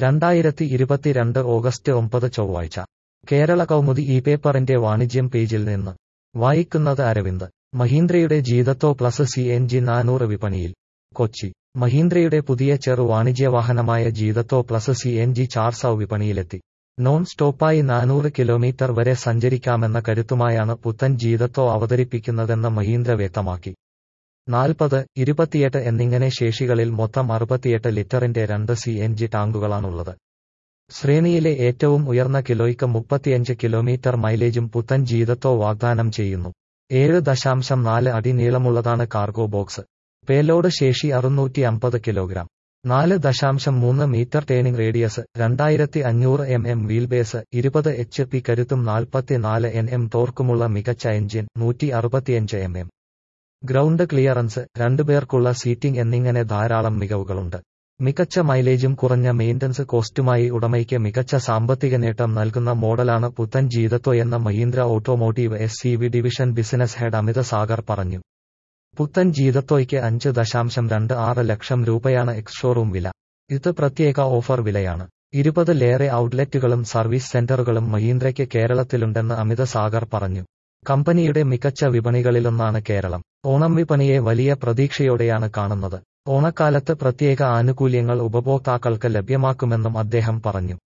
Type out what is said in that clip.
രണ്ടായിരത്തി ഇരുപത്തിരണ്ട് ഓഗസ്റ്റ് ഒമ്പത് ചൊവ്വാഴ്ച കേരള കൗമുദി ഈ പേപ്പറിന്റെ വാണിജ്യം പേജിൽ നിന്ന് വായിക്കുന്നത് അരവിന്ദ് മഹീന്ദ്രയുടെ Jeeto plus C N G നാനൂറ് വിപണിയിൽ കൊച്ചി മഹീന്ദ്രയുടെ പുതിയ ചെറു വാണിജ്യവാഹനമായ Jeeto plus C N G ചാർസൌ വിപണിയിലെത്തി നോൺ സ്റ്റോപ്പായി നാനൂറ് കിലോമീറ്റർ വരെ സഞ്ചരിക്കാമെന്ന കരുത്തുമായാണ് പുത്തൻ ജീതത്തോ അവതരിപ്പിക്കുന്നതെന്ന് മഹീന്ദ്ര വ്യക്തമാക്കി നാൽപ്പത് ഇരുപത്തിയെട്ട് എന്നിങ്ങനെ ശേഷികളിൽ മൊത്തം അറുപത്തിയെട്ട് ലിറ്ററിന്റെ രണ്ട് സി എൻ ജി ടാങ്കുകളാണുള്ളത് ശ്രേണിയിലെ ഏറ്റവും ഉയർന്ന കിലോയ്ക്ക് മുപ്പത്തിയഞ്ച് കിലോമീറ്റർ മൈലേജും പുത്തൻ ജീതത്തോ വാഗ്ദാനം ചെയ്യുന്നു ഏഴ് ദശാംശം നാല് അടി നീളമുള്ളതാണ് കാർഗോ ബോക്സ് പേലോഡ് ശേഷി അറുന്നൂറ്റി അമ്പത് കിലോഗ്രാം നാല് ദശാംശം മൂന്ന് മീറ്റർ ടേണിംഗ് റേഡിയസ് രണ്ടായിരത്തി അഞ്ഞൂറ് എം എം വീൽബേസ് ഇരുപത് എച്ച് പി കരുത്തും നാൽപ്പത്തിനാല് എൻ എം ടോർക്കുമുള്ള മികച്ച എഞ്ചിൻ നൂറ്റി അറുപത്തിയഞ്ച് എം എം ഗ്രൗണ്ട് ക്ലിയറൻസ് രണ്ടുപേർക്കുള്ള സീറ്റിംഗ് എന്നിങ്ങനെ ധാരാളം മികവുകളുണ്ട് മികച്ച മൈലേജും കുറഞ്ഞ മെയിന്റനൻസ് കോസ്റ്റുമായി ഉടമയ്ക്ക് മികച്ച സാമ്പത്തിക നേട്ടം നൽകുന്ന മോഡലാണ് പുത്തൻ ജീതത്വ എന്ന Mahindra automotive S C V division business head Amit Sagar പറഞ്ഞു പുത്തൻ ജീതത്വയ്ക്ക് അഞ്ച് ദശാംശം രണ്ട് ആറ് ലക്ഷം രൂപയാണ് എക്സ്ഷോറൂം വില ഇത് പ്രത്യേക ഓഫർ വിലയാണ് ഇരുപതിലേറെ ഔട്ട്ലെറ്റുകളും സർവീസ് സെന്ററുകളും മഹീന്ദ്രയ്ക്ക് കേരളത്തിലുണ്ടെന്ന് അമിത സാഗർ പറഞ്ഞു കമ്പനിയുടെ മികച്ച വിപണികളിലൊന്നാണ് കേരളം ഓണം വിപണിയെ വലിയ പ്രതീക്ഷയോടെയാണ് കാണുന്നത് ഓണക്കാലത്ത് പ്രത്യേക ആനുകൂല്യങ്ങൾ ഉപഭോക്താക്കൾക്ക് ലഭ്യമാക്കുമെന്നും അദ്ദേഹം പറഞ്ഞു